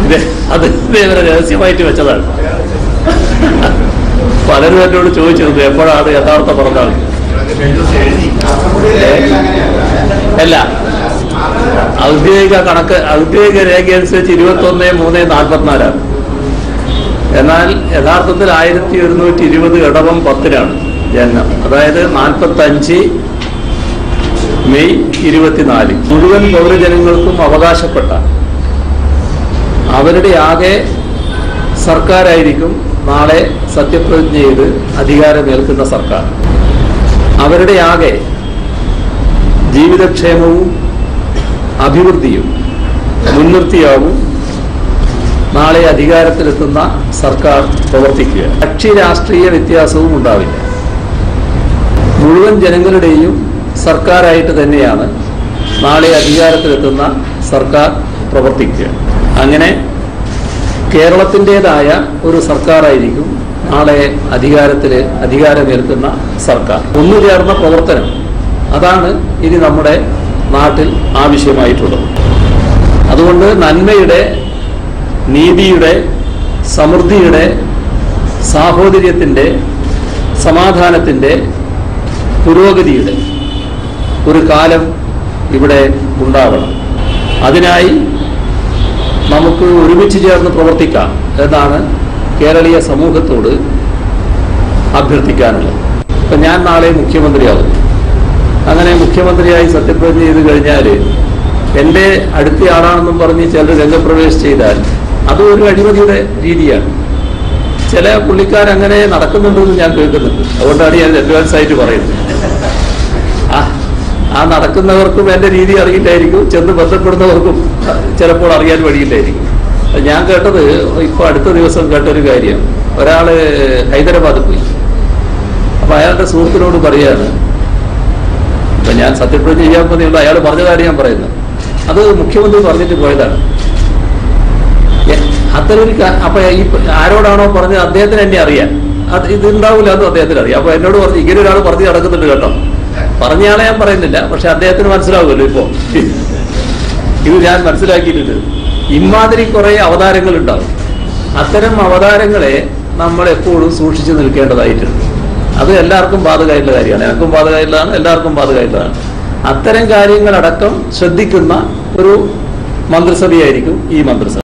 ഇത് അത് ഇതേവരെ രഹസ്യമായിട്ട് വെച്ചതാണ് പലരും എന്നോട് ചോദിച്ചിരുന്നു എപ്പോഴാണ് യഥാർത്ഥ പിറന്നാൾ അല്ല ഔദ്യോഗിക കണക്ക് ഔദ്യോഗിക രേഖ അനുസരിച്ച് ഇരുപത്തി ഒന്ന് മൂന്ന് നാൽപ്പത്തിനാലാണ് എന്നാൽ യഥാർത്ഥത്തിൽ ആയിരത്തി ഒരുന്നൂറ്റി ഇരുപത് ഇടവം പത്തിലാണ് ജനനം അതായത് നാൽപ്പത്തി അഞ്ച് മെയ് ഇരുപത്തിനാല് മുഴുവൻ പൗരജനങ്ങൾക്കും അവകാശപ്പെട്ട അവരുടെ ആകെ സർക്കാരായിരിക്കും നാളെ സത്യപ്രതിജ്ഞ ചെയ്ത് അധികാരമേൽക്കുന്ന സർക്കാർ അവരുടെ ആകെ ജീവിതക്ഷേമവും അഭിവൃദ്ധിയും മുൻനിർത്തിയാവും നാളെ അധികാരത്തിലെത്തുന്ന സർക്കാർ പ്രവർത്തിക്കുക കക്ഷി രാഷ്ട്രീയ വ്യത്യാസവും ഉണ്ടാവില്ല മുഴുവൻ ജനങ്ങളുടെയും സർക്കാരായിട്ട് തന്നെയാണ് നാളെ അധികാരത്തിലെത്തുന്ന സർക്കാർ പ്രവർത്തിക്കുക അങ്ങനെ കേരളത്തിൻ്റെതായ ഒരു സർക്കാരായിരിക്കും നാളെ അധികാരത്തിൽ അധികാരമേൽക്കുന്ന സർക്കാർ ഒന്നുചേർന്ന പ്രവർത്തനം അതാണ് ഇനി നമ്മുടെ നാട്ടിൽ ആവശ്യമായിട്ടുള്ളത് അതുകൊണ്ട് നന്മയുടെ നീതിയുടെ സമൃദ്ധിയുടെ സാഹോദര്യത്തിൻ്റെ സമാധാനത്തിൻ്റെ പുരോഗതിയുടെ ഒരു കാലം ഇവിടെ ഉണ്ടാവണം അതിനായി നമുക്ക് ഒരുമിച്ച് ചേർന്ന് പ്രവർത്തിക്കാം എന്നാണ് കേരളീയ സമൂഹത്തോട് അഭ്യർത്ഥിക്കാനുള്ളത് ഇപ്പം ഞാൻ നാളെ മുഖ്യമന്ത്രിയാകും അങ്ങനെ മുഖ്യമന്ത്രിയായി സത്യപ്രതിജ്ഞ ചെയ്ത് കഴിഞ്ഞാൽ എൻ്റെ അടുത്തയാളാണെന്നും പറഞ്ഞ് ചിലർ രംഗപ്രവേശം ചെയ്താൽ അത് ഒരു അഴിമതിയുടെ രീതിയാണ് ചില പുള്ളിക്കാരങ്ങനെ നടക്കുന്നുണ്ടെന്ന് ഞാൻ കേൾക്കുന്നുണ്ട് അതുകൊണ്ടാണ് ഞാൻ അഡ്വാൻസ് ആയിട്ട് പറയുന്നത് ആ ആ നടക്കുന്നവർക്കും എൻ്റെ രീതി അറിയില്ലായിരിക്കും ചെന്ന് ബന്ധപ്പെടുന്നവർക്കും ചിലപ്പോൾ അറിയാൻ വഴിയില്ലായിരിക്കും ഞാൻ കേട്ടത് ഇപ്പോൾ അടുത്ത ദിവസം കേട്ടൊരു കാര്യം ഒരാള് ഹൈദരാബാദ് പോയി അപ്പൊ അയാളുടെ സുഹൃത്തിനോട് പറയാണ് ഇപ്പൊ ഞാൻ സത്യപ്രതിജ്ഞ ചെയ്യാൻ പോകുന്നുള്ള അയാൾ പറഞ്ഞ കാര്യം ഞാൻ പറയുന്നത് അത് മുഖ്യമന്ത്രി പറഞ്ഞിട്ട് പോയതാണ് എ- അത്തരൊരു കാ- അപ്പൊ ഈ പ- ആരോടാണോ പറഞ്ഞത് അദ്ദേഹത്തിന് എന്നെ അറിയാം അത് ഇത് ഉണ്ടാവില്ല അതും അദ്ദേഹത്തിന് അറിയാം അപ്പൊ എന്നോട് പറഞ്ഞു ഇങ്ങനെ ഒരാൾ പറഞ്ഞു നടക്കുന്നുണ്ട് കേട്ടോ പറഞ്ഞയാളെ ഞാൻ പറയുന്നില്ല പക്ഷെ അദ്ദേഹത്തിന് മനസ്സിലാവുമല്ലോ ഇപ്പോ ഇത് ഞാൻ മനസ്സിലാക്കിയിട്ടുണ്ട് ഇമാതിരി കുറെ അവതാരങ്ങൾ ഉണ്ടാവും അത്തരം അവതാരങ്ങളെ നമ്മൾ എപ്പോഴും സൂക്ഷിച്ചു നിൽക്കേണ്ടതായിട്ടുണ്ട് അത് എല്ലാവർക്കും ബാധകമായിട്ടുള്ള കാര്യമാണ് എനിക്കും ബാധകമായിട്ടുള്ളതാണ് എല്ലാവർക്കും ബാധകമായിട്ടുള്ളതാണ് അത്തരം കാര്യങ്ങളടക്കം ശ്രദ്ധിക്കുന്ന ഒരു മന്ത്രിസഭയായിരിക്കും ഈ മന്ത്രിസഭ